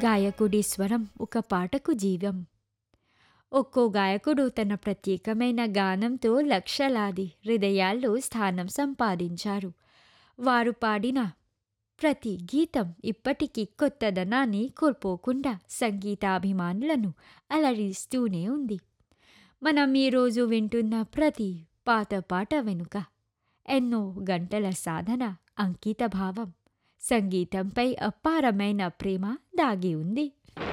గాయకుడి స్వరం ఒక పాటకు జీవం ఒక్కో గాయకుడు తన ప్రత్యేకమైన గానంతో లక్షలాది హృదయాల్లో స్థానం సంపాదించారు వారు పాడిన ప్రతి గీతం ఇప్పటికీ కొత్తదనాన్ని కోల్పోకుండా సంగీతాభిమానులను అలరిస్తూనే ఉంది మనం ఈరోజు వింటున్న ప్రతి పాత పాట వెనుక ఎన్నో గంటల సాధన అంకిత భావం సంగీతంపై అపారమైన ప్రేమ దాగి ఉంది